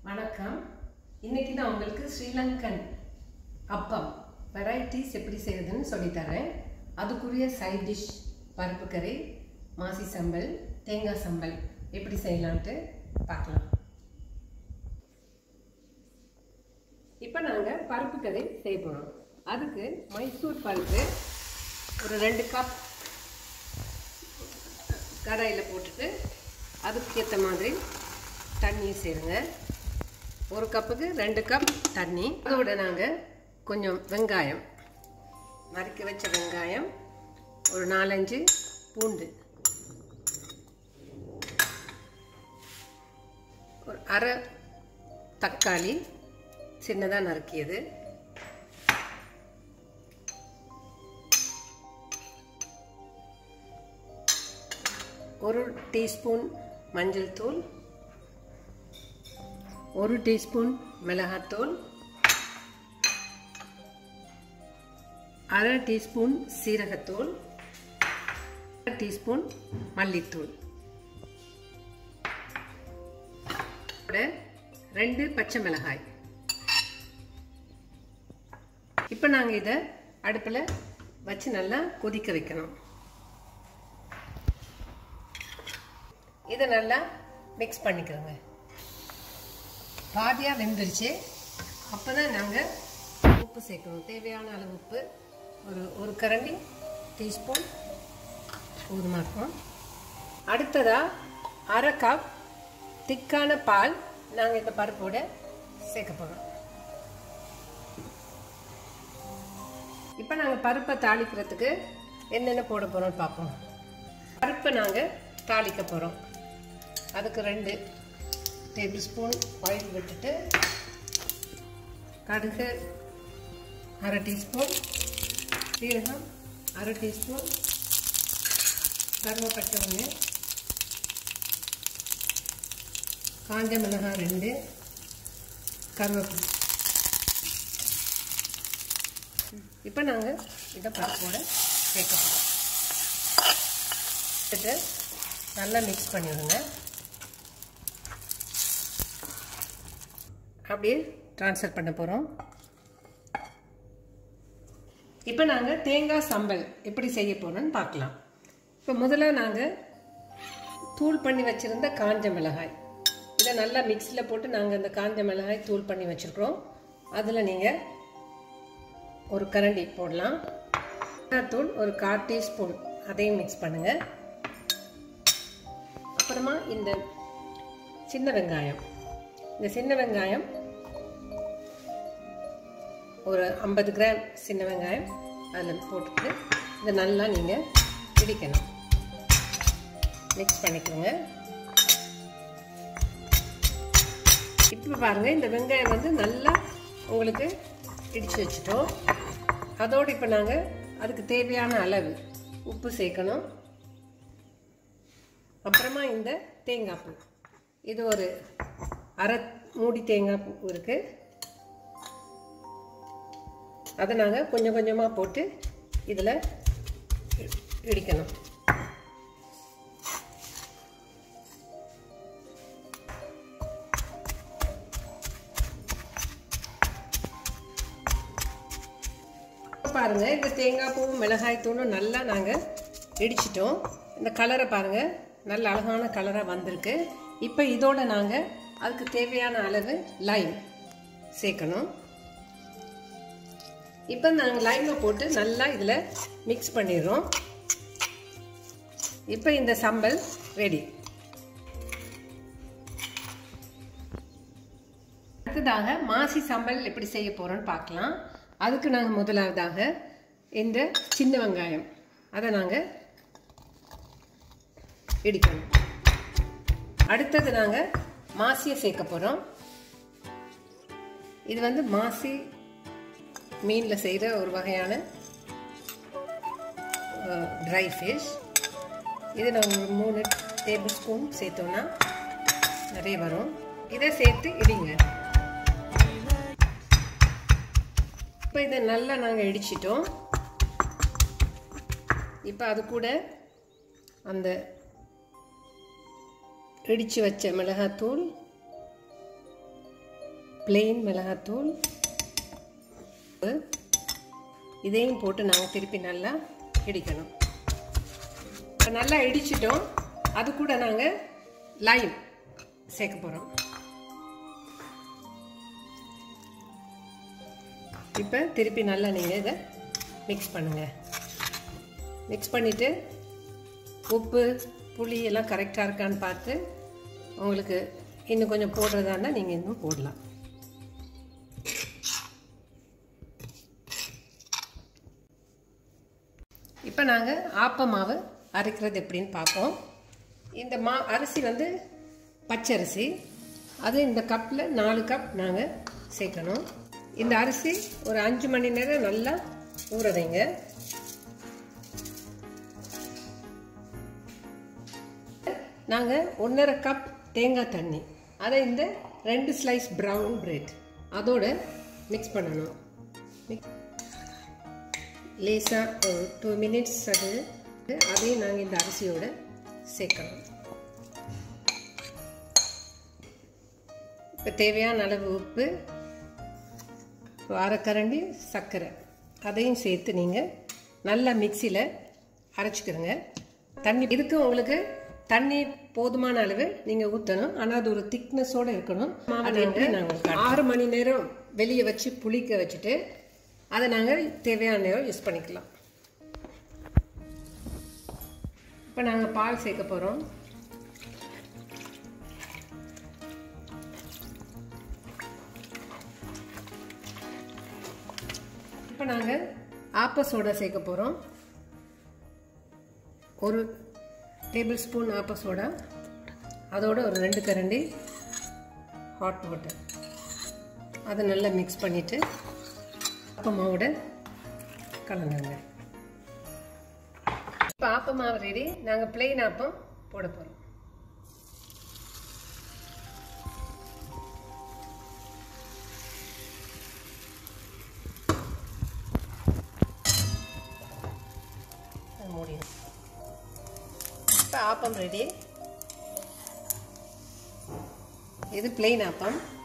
வணக்கம் இன்னைக்கு நான் உங்களுக்கு ஸ்ரீலங்கன் அப்பம் வெரைட்டிஸ் எப்படி செய்யறதுன்னு சொல்லித்தரேன் அதுக்குரிய சைட் டிஷ் பருப்பு கறி மாசி சம்பல் தேங்காய் சம்பல் எப்படி செய்யலான்ட்டு பார்க்கலாம் இப்போ நாங்கள் பருப்பு கறி செய்ய போகிறோம் அதுக்கு மைசூர் பருப்பு ஒரு ரெண்டு கப் கடாயில் போட்டுட்டு அதுக்கு ஏற்ற மாதிரி தண்ணி சேருங்க ஒரு கப்புக்கு ரெண்டு கப் தண்ணி அதோட நாங்கள் கொஞ்சம் வெங்காயம் நறுக்கி வச்ச வெங்காயம் ஒரு நாலஞ்சு பூண்டு ஒரு அரை தக்காளி சின்னதாக நறுக்கியது ஒரு டீஸ்பூன் மஞ்சள் தூள் ஒரு டீஸ்பூன் மிளகாத்தூள் அரை டீஸ்பூன் சீரகத்தூள் அரை டீஸ்பூன் மல்லித்தூள் ரெண்டு பச்சை மிளகாய் இப்போ நாங்கள் இதை அடுப்பில் வச்சு நல்லா கொதிக்க வைக்கணும் இதை நல்லா மிக்ஸ் பண்ணிக்கிறோங்க பாதியாக வெந்துருச்சு அப்போ தான் நாங்கள் உப்பு சேர்க்கணும் தேவையான அளவு உப்பு ஒரு ஒரு கரண்டி டீஸ்பூன் போதுமாக இருக்கும் அடுத்ததாக அரை கப் திக்கான பால் நாங்கள் இந்த பருப்போட சேர்க்க போகிறோம் இப்போ நாங்கள் பருப்பை தாளிக்கிறதுக்கு என்னென்ன போட போகிறோம்னு பார்ப்போம் பருப்பை நாங்கள் தாளிக்க போகிறோம் அதுக்கு ரெண்டு டேபிள் ஸ்பூன் ஆயில் விட்டுட்டு கடுகு அரை டீஸ்பூன் சீரகம் அரை டீஸ்பூன் கருவேப்பட்டை ஒன்று காஞ்ச மிளகாய் ரெண்டு கருவேப்பிலை இப்போ நாங்கள் இதை பருப்போட சேர்க்க போகிறோம் நல்லா மிக்ஸ் பண்ணிவிடுங்க அப்படியே ட்ரான்ஸ்ஃபர் பண்ண போகிறோம் இப்போ நாங்கள் தேங்காய் சம்பல் எப்படி செய்ய போகிறோன்னு பார்க்கலாம் இப்போ முதல்ல நாங்கள் தூள் பண்ணி வச்சுருந்த காஞ்ச மிளகாய் இதை நல்லா மிக்ஸியில் போட்டு நாங்கள் அந்த காஞ்ச மிளகாய் தூள் பண்ணி வச்சுருக்குறோம் அதில் நீங்கள் ஒரு கரண்டி போடலாம் தூள் ஒரு கால் டீஸ்பூன் அதையும் மிக்ஸ் பண்ணுங்கள் அப்புறமா இந்த சின்ன வெங்காயம் இந்த சின்ன வெங்காயம் ஒரு ஐம்பது கிராம் சின்ன வெங்காயம் அதில் போட்டுட்டு இதை நல்லா நீங்கள் இடிக்கணும் மிக்ஸ் பண்ணிக்கோங்க இப்போ பாருங்கள் இந்த வெங்காயம் வந்து நல்லா உங்களுக்கு இடித்து வச்சுட்டோம் அதோடு இப்போ நாங்கள் அதுக்கு தேவையான அளவு உப்பு சேர்க்கணும் அப்புறமா இந்த தேங்காய் பூ இது ஒரு அரை மூடி தேங்காய் பூ இருக்குது அதை நாங்கள் கொஞ்சம் கொஞ்சமாக போட்டு இதில் இடிக்கணும் பாருங்கள் இந்த தேங்காய் பூவும் மிளகாய் தூளும் நல்லா நாங்கள் இடிச்சிட்டோம் இந்த கலரை பாருங்கள் நல்ல அழகான கலராக வந்திருக்கு இப்போ இதோட நாங்கள் அதுக்கு தேவையான அளவு லைம் சேர்க்கணும் இப்போ நாங்கள் லைமை போட்டு நல்லா இதில் மிக்ஸ் பண்ணிடுறோம் இப்போ இந்த சம்பல் ரெடி அடுத்ததாக மாசி சம்பல் எப்படி செய்ய போகிறோன்னு பார்க்கலாம் அதுக்கு நாங்கள் முதலாவதாக இந்த சின்ன வெங்காயம் அதை நாங்கள் இடிக்கணும் அடுத்தது நாங்கள் மாசியை சேர்க்க போகிறோம் இது வந்து மாசி மீனில் செய்கிற ஒரு வகையான ட்ரை ஃபிஷ் இது நாங்கள் ஒரு மூணு டேபிள் ஸ்பூன் சேர்த்தோன்னா நிறைய வரும் இதை சேர்த்து இடிங்க இப்போ இதை நல்லா நாங்கள் இடிச்சிட்டோம் இப்போ அது கூட அந்த இடித்து வச்ச மிளகாத்தூள் பிளெயின் மிளகாத்தூள் இதையும் போட்டு நாங்கள் திருப்பி நல்லா இடிக்கணும் இப்போ நல்லா இடிச்சிட்டோம் அது கூட நாங்கள் லைம் சேர்க்க போகிறோம் இப்போ திருப்பி நல்லா நீங்கள் இதை மிக்ஸ் பண்ணுங்கள் மிக்ஸ் பண்ணிவிட்டு உப்பு புளி எல்லாம் கரெக்டாக இருக்கான்னு பார்த்து உங்களுக்கு இன்னும் கொஞ்சம் போடுறதா இருந்தால் நீங்கள் இன்னும் போடலாம் இப்போ நாங்கள் ஆப்ப மாவு அரைக்கிறது எப்படின்னு பார்ப்போம் இந்த மா அரிசி வந்து பச்சரிசி அது இந்த கப்பில் நாலு கப் நாங்கள் சேர்க்கணும் இந்த அரிசி ஒரு அஞ்சு மணி நேரம் நல்லா ஊற வைங்க நாங்கள் ஒன்றரை கப் தேங்காய் தண்ணி அதை இந்த ரெண்டு ஸ்லைஸ் ப்ரௌன் பிரெட் அதோட மிக்ஸ் பண்ணணும் லேசாக ஒரு டூ மினிட்ஸ் அது அதையும் நாங்கள் இந்த அரிசியோட சேர்க்கணும் இப்போ தேவையான அளவு உப்பு அரைக்கரண்டி சர்க்கரை அதையும் சேர்த்து நீங்கள் நல்லா மிக்சியில் அரைச்சிக்கிறங்க தண்ணி இதுக்கு உங்களுக்கு தண்ணி போதுமான அளவு நீங்கள் ஊற்றணும் ஆனால் அது ஒரு திக்னஸோடு இருக்கணும் அது எப்படி நாங்கள் ஆறு மணி நேரம் வெளியே வச்சு புளிக்க வச்சுட்டு அதை நாங்கள் தேவையான நேரம் யூஸ் பண்ணிக்கலாம் இப்போ நாங்கள் பால் சேர்க்க போகிறோம் இப்போ நாங்கள் ஆப்ப சோடா சேர்க்க போகிறோம் ஒரு டேபிள் ஸ்பூன் ஆப்ப சோடா அதோட ஒரு ரெண்டு கரண்டி ஹாட் வாட்டர் அதை நல்லா மிக்ஸ் பண்ணிவிட்டு ஆப்ப மாவோட கலந்துங்க இப்போ ஆப்ப மாவு ரெடி நாங்கள் பிளெயின் ஆப்பம் போட போகிறோம் மூடியும் இப்போ ஆப்பம் ரெடி இது பிளெயின் ஆப்பம்